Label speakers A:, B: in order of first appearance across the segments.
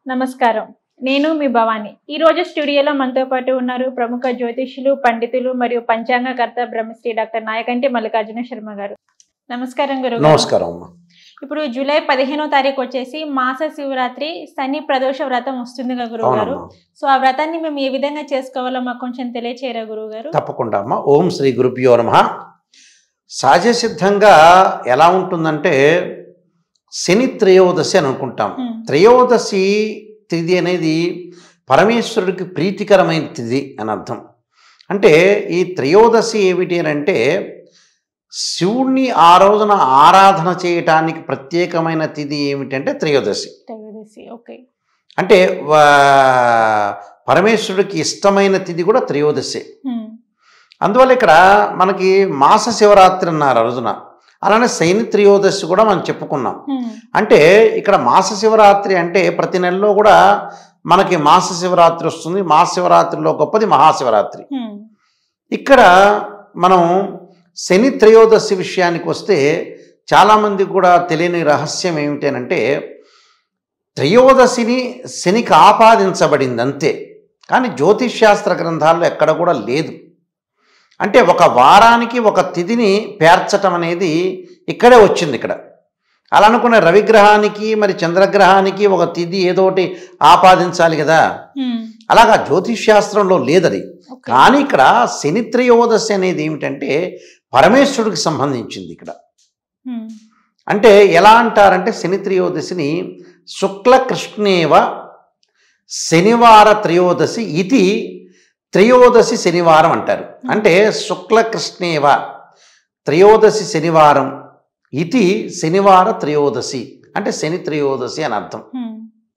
A: నమస్కారం నేను మీ భవాని ఈ రోజు స్టూడియోలో మనతో పాటు ఉన్నారు ప్రముఖ జ్యోతిష్యులు పండితులు మరియు పంచాంగకర్త బ్రహ్మశ్రీ డాక్టర్ నాయకంటి మల్లికార్జున శర్మ గారు నమస్కారం గురువు
B: నమస్కారం అమ్మా
A: ఇప్పుడు జూలై పదిహేనో తారీఖు వచ్చేసి మాస శివరాత్రి శని ప్రదోష వ్రతం వస్తుంది కదా గురువు గారు
B: అవునమ్మా
A: సో ఆ వ్రతాన్ని మేము ఏ విధంగా చేసుకోవాలో మాకు కొంచెం తెలియచేయరా గురువు గారు
B: తప్పకుండా అమ్మా ఓం శ్రీ గురుభ్యో నమ సహజ సిద్ధంగా ఎలా ఉంటుందంటే శని త్రయోదశి అని అనుకుంటాం
A: Hmm.
B: త్రయోదశి తిథి అనేది పరమేశ్వరుడికి ప్రీతికరమైన తిథి అని అర్థం అంటే ఈ త్రయోదశి ఏమిటి అని అంటే శివుణ్ణి ఆ రోజున ఆరాధన చేయటానికి ప్రత్యేకమైన తిథి ఏమిటంటే త్రయోదశి
A: త్రయోదశి ఓకే
B: అంటే వా- పరమేశ్వరుడికి ఇష్టమైన తిథి కూడా త్రయోదశి
A: ఉమ్,
B: అందువల్ల ఇక్కడ మనకి మాస శివరాత్రి అన్నారు ఆ రోజున అలానే శని త్రయోదశి కూడా మనం చెప్పుకున్నాం
A: ఉమ్,
B: అంటే ఇక్కడ మాస శివరాత్రి అంటే ప్రతి నెలలో కూడా మనకి మాస శివరాత్రి వస్తుంది మాస శివరాత్రిలో గొప్పది మహాశివరాత్రి
A: ఉమ్,
B: ఇక్కడ మనం శని త్రయోదశి విషయానికి వస్తే చాలామందికి కూడా తెలియని రహస్యం ఏమిటనంటే త్రయోదశిని శనికి ఆపాదించబడింది అంతే కానీ జ్యోతిష్ శాస్త్ర గ్రంథాల్లో ఎక్కడ కూడా లేదు అంటే ఒక వారానికి ఒక తిథిని పేర్చటం అనేది ఇక్కడే వచ్చింది ఇక్కడ అలా అనుకున్న రవిగ్రహానికి మరి చంద్రగ్రహానికి ఒక తిథి ఏదోటి ఆపాదించాలి కదా
A: ఉమ్,
B: అలాగా జ్యోతిష్ శాస్త్రంలో లేదది
A: ఓకే.
B: కానీ ఇక్కడ శని త్రయోదశి అనేది ఏమిటంటే పరమేశ్వరుడికి సంబంధించింది ఇక్కడ
A: ఉమ్,
B: అంటే ఎలా అంటారంటే శని త్రయోదశిని శుక్ల కృష్ణేవ శనివార త్రయోదశి ఇది త్రయోదశి శనివారం అంటారు అంటే శుక్ల కృష్ణేవ త్రయోదశి శనివారం ఇది శనివార త్రయోదశి అంటే శని త్రయోదశి అని అర్థం
A: ఉమ్,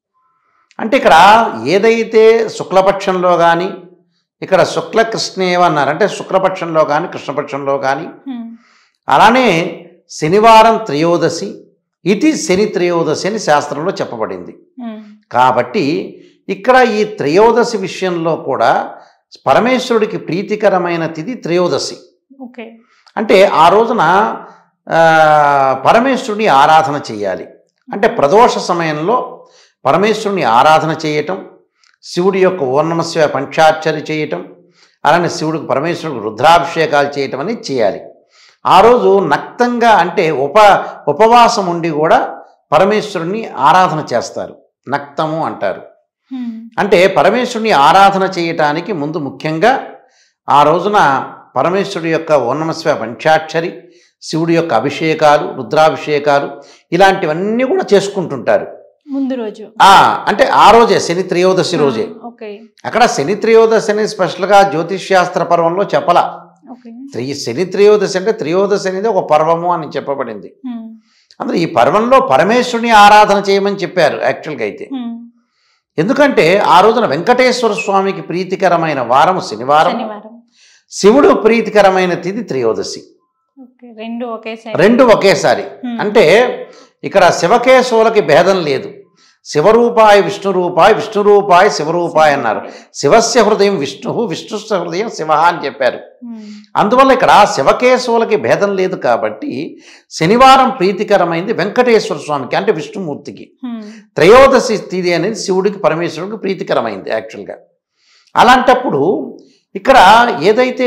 B: అంటే ఇక్కడ ఏదైతే శుక్లపక్షంలో కానీ ఇక్కడ శుక్ల కృష్ణేవ అన్నారు అంటే శుక్లపక్షంలో కానీ కృష్ణపక్షంలో కానీ
A: ఉమ్,
B: అలానే శనివారం త్రయోదశి ఇది శని త్రయోదశి అని శాస్త్రంలో చెప్పబడింది
A: ఉమ్,
B: కాబట్టి ఇక్కడ ఈ త్రయోదశి విషయంలో కూడా పరమేశ్వరుడికి ప్రీతికరమైన తిథి త్రయోదశి
A: ఓకే
B: అంటే ఆ రోజున ఆ, పరమేశ్వరుని ఆరాధన చేయాలి అంటే ప్రదోష సమయంలో పరమేశ్వరుని ఆరాధన చేయటం శివుడి యొక్క ఓర్ణమశివ పంచాక్షరి చేయటం అలానే శివుడికి పరమేశ్వరుడికి రుద్రాభిషేకాలు చేయటం అనేది చేయాలి ఆ రోజు నక్తంగా అంటే ఉప ఉపవాసం ఉండి కూడా పరమేశ్వరుని ఆరాధన చేస్తారు నక్తము అంటారు
A: ఉమ్,
B: అంటే పరమేశ్వరుని ఆరాధన చేయటానికి ముందు ముఖ్యంగా ఆ రోజున పరమేశ్వరుడి యొక్క ఓర్ణమస్వ పంచాక్షరి శివుడి యొక్క అభిషేకాలు రుద్రాభిషేకాలు ఇలాంటివన్నీ కూడా చేసుకుంటుంటారు
A: ముందు రోజు
B: ఆ అంటే ఆ రోజే శని త్రయోదశి రోజే
A: ఆ, ఓకే
B: అక్కడ శని త్రయోదశి అని స్పెషల్గా జ్యోతిష్ శాస్త్ర పర్వంలో చెప్పలా
A: ఓకే
B: త్రి శని త్రయోదశి అంటే త్రయోదశి అనేది ఒక పర్వము అని చెప్పబడింది
A: ఉమ్,
B: అందులో ఈ పర్వంలో పరమేశ్వరుని ఆరాధన చేయమని చెప్పారు యాక్చువల్గా అయితే
A: ఉమ్,
B: ఎందుకంటే ఆ రోజున వెంకటేశ్వర స్వామికి ప్రీతికరమైన వారం శనివారం
A: శనివారం
B: శివుడు ప్రీతికరమైన తిథి త్రయోదశి
A: ఓకే రెండు ఒకేసారి
B: రెండు ఒకేసారి
A: Hmm.
B: అంటే ఇక్కడ శివకేశవులకి భేదం లేదు శివరూపాయ విష్ణు రూపాయ విష్ణు రూపాయ శివరూపాయ అన్నారు శివస్య హృదయం విష్ణు విష్ణుస్య హృదయం శివ అని చెప్పారు
A: ఉమ్,
B: అందువల్ల ఇక్కడ శివకేశవులకి భేదం లేదు కాబట్టి శనివారం ప్రీతికరమైంది వెంకటేశ్వర స్వామికి అంటే విష్ణుమూర్తికి
A: ఉమ్,
B: త్రయోదశి తిథి అనేది శివుడికి పరమేశ్వరుడికి ప్రీతికరమైంది యాక్చువల్గా అలాంటప్పుడు ఇక్కడ ఏదైతే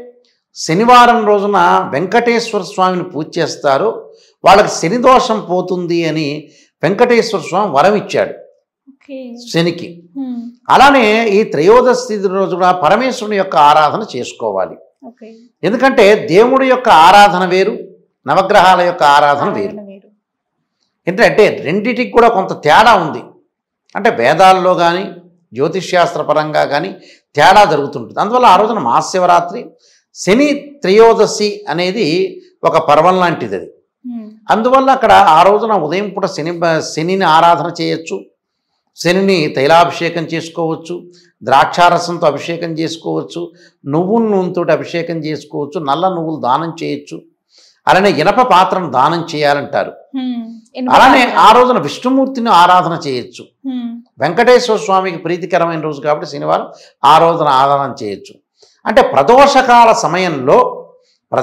B: శనివారం రోజున వెంకటేశ్వర స్వామిని పూజ చేస్తారో వాళ్ళకి శని దోషం పోతుంది అని వెంకటేశ్వర స్వామి వరం ఇచ్చాడు
A: ఓకే
B: శనికి
A: ఉమ్,
B: అలానే ఈ త్రయోదశి తిథి రోజున పరమేశ్వరుని యొక్క ఆరాధన చేసుకోవాలి
A: ఓకే
B: ఎందుకంటే దేవుడి యొక్క ఆరాధన వేరు నవగ్రహాల యొక్క ఆరాధన వేరు
A: ఆరాధన వేరు
B: ఏంటంటే రెండిటికి కూడా కొంత తేడా ఉంది అంటే వేదాల్లో కానీ జ్యోతిష్శాస్త్ర పరంగా కానీ తేడా జరుగుతుంటుంది అందువల్ల ఆ రోజున మహాశివరాత్రి శని త్రయోదశి అనేది ఒక పర్వం లాంటిది అది
A: ఉమ్,
B: అందువల్ల అక్కడ ఆ రోజున ఉదయం పూట శని శనిని ఆరాధన చేయొచ్చు శనిని తైలాభిషేకం చేసుకోవచ్చు ద్రాక్షారసంతో అభిషేకం చేసుకోవచ్చు నువ్వుల నూనెతో అభిషేకం చేసుకోవచ్చు నల్ల నువ్వులు దానం చేయొచ్చు అలానే ఇనప పాత్రను దానం చేయాలంటారు
A: ఉమ్, ఎనుక
B: అలానే
A: పాత్ర.
B: ఆ రోజున విష్ణుమూర్తిని ఆరాధన చేయొచ్చు
A: ఉమ్,
B: వెంకటేశ్వర స్వామికి ప్రీతికరమైన రోజు కాబట్టి శనివారం ఆ రోజున ఆరాధన చేయొచ్చు అంటే ప్రదోషకాల సమయంలో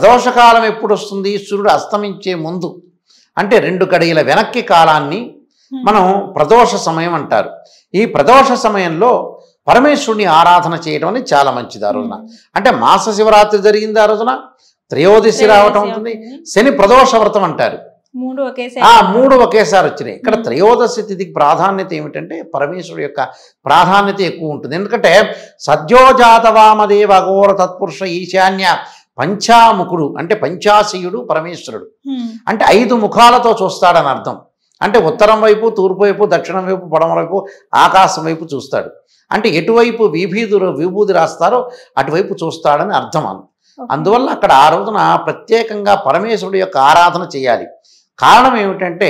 B: ప్రదోషకాలం ఎప్పుడు వస్తుంది సూర్యుడు అస్తమించే ముందు అంటే రెండు గడియల వెనక్కి కాలాన్ని మనం ప్రదోష సమయం అంటారు ఈ ప్రదోష సమయంలో పరమేశ్వరుని ఆరాధన చేయడం అనేది చాలా మంచిది ఆ రోజున అంటే మాస శివరాత్రి జరిగింది ఆ రోజున త్రయోదశి రావటం ఉంటుంది శని ప్రదోష వ్రతం అంటారు
A: మూడు
B: ఆ
A: ఒకేసారి
B: మూడు ఒకేసారి వచ్చినాయి ఇక్కడ
A: మ్మ్.
B: త్రయోదశి తిథికి ప్రాధాన్యత ఏమిటంటే పరమేశ్వరుడు యొక్క ప్రాధాన్యత ఎక్కువ ఉంటుంది ఎందుకంటే సద్యోజాత వామదేవ అఘోర తత్పురుష ఈశాన్య పంచాముఖుడు అంటే పంచాశీయుడు పరమేశ్వరుడు
A: ఉమ్,
B: అంటే ఐదు ముఖాలతో చూస్తాడని అర్థం అంటే ఉత్తరం వైపు తూర్పు వైపు దక్షిణం వైపు పడమర వైపు ఆకాశం వైపు చూస్తాడు అంటే ఎటువైపు విభీదురు విభూది రాస్తారో అటువైపు చూస్తాడని అర్థం అను
A: ఓకే.
B: అందువల్ల అక్కడ ఆ రోజున ప్రత్యేకంగా పరమేశ్వరుడు యొక్క ఆరాధన చేయాలి కారణం ఏమిటంటే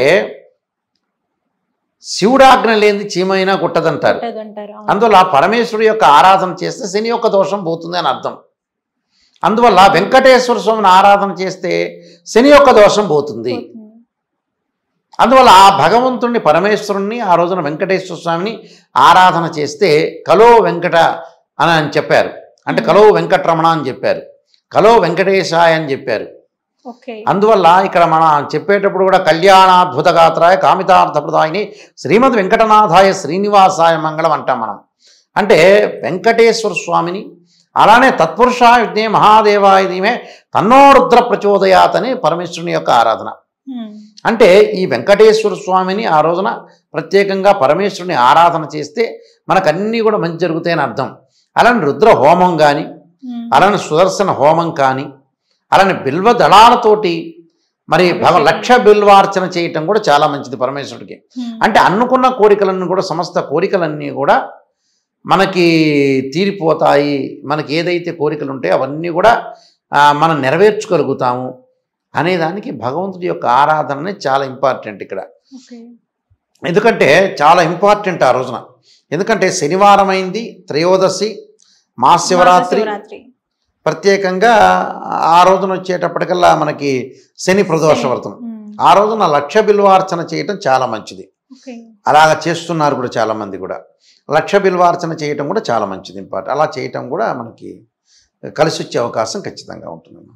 B: శివుడాజ్ఞ లేని చీమైనా కుట్టదంటారు
A: ఉంటదంటారు, అవును.
B: అందువల్ల పరమేశ్వరుడు యొక్క ఆరాధన చేస్తే శని యొక్క దోషం పోతుంది అని అర్థం అందువల్ల వెంకటేశ్వర స్వామిని ఆరాధన చేస్తే శని యొక్క దోషం పోతుంది
A: పోతుంది.
B: అందువల్ల ఆ భగవంతుణ్ణి పరమేశ్వరుణ్ణి ఆ రోజున వెంకటేశ్వర స్వామిని ఆరాధన చేస్తే కలో వెంకట అని అని చెప్పారు అంటే కలో వెంకటరమణ అని చెప్పారు కలో వెంకటేశాయ అని చెప్పారు
A: ఓకే
B: అందువల్ల ఇక్కడ మనం చెప్పేటప్పుడు కూడా కళ్యాణాద్భుత గాత్రాయ కామితార్థప్రదాయని శ్రీమద్ వెంకటనాథాయ శ్రీనివాసాయ మంగళం అంటాం మనం అంటే వెంకటేశ్వర స్వామిని అలానే తత్పురుషాయ విజ్ఞే మహాదేవాయ ధీమే తన్నో రుద్ర ప్రచోదయాత్ అని పరమేశ్వరుని యొక్క ఆరాధన
A: ఉమ్,
B: అంటే ఈ వెంకటేశ్వర స్వామిని ఆ రోజున ప్రత్యేకంగా పరమేశ్వరుని ఆరాధన చేస్తే మనకు అన్నీ కూడా మంచి జరుగుతాయని అర్థం అలానే రుద్ర హోమం కానీ
A: ఉమ్,
B: అలానే సుదర్శన హోమం కానీ అలానే బిల్వ దళాలతోటి మరి భగ లక్ష బిల్వార్చన చేయటం కూడా చాలా మంచిది పరమేశ్వరుడికి
A: ఉమ్,
B: అంటే అనుకున్న కోరికలన్నీ కూడా సమస్త కోరికలన్నీ కూడా మనకి తీరిపోతాయి మనకి ఏదైతే కోరికలు ఉంటాయో అవన్నీ కూడా ఆ, మనం నెరవేర్చుకోగలుగుతాము అనేదానికి భగవంతుడి యొక్క ఆరాధన అనేది చాలా ఇంపార్టెంట్ ఇక్కడ
A: ఓకే.
B: ఎందుకంటే చాలా ఇంపార్టెంట్ ఆ రోజున ఎందుకంటే శనివారం అయింది త్రయోదశి మహాశివరాత్రి
A: శివరాత్రి
B: ప్రత్యేకంగా ఆ రోజున వచ్చేటప్పటికల్లా మనకి శని ప్రదోష వ్రతం
A: ఉమ్,
B: ఆ రోజున లక్ష బిల్వార్చన చేయటం చాలా మంచిది
A: ఓకే.
B: అలాగ చేస్తున్నారు కూడా చాలామంది కూడా లక్ష బిల్వార్చన చేయటం కూడా చాలా మంచిది ఇంపార్టెంట్ అలా చేయటం కూడా మనకి కలిసి వచ్చే అవకాశం ఖచ్చితంగా ఉంటుంది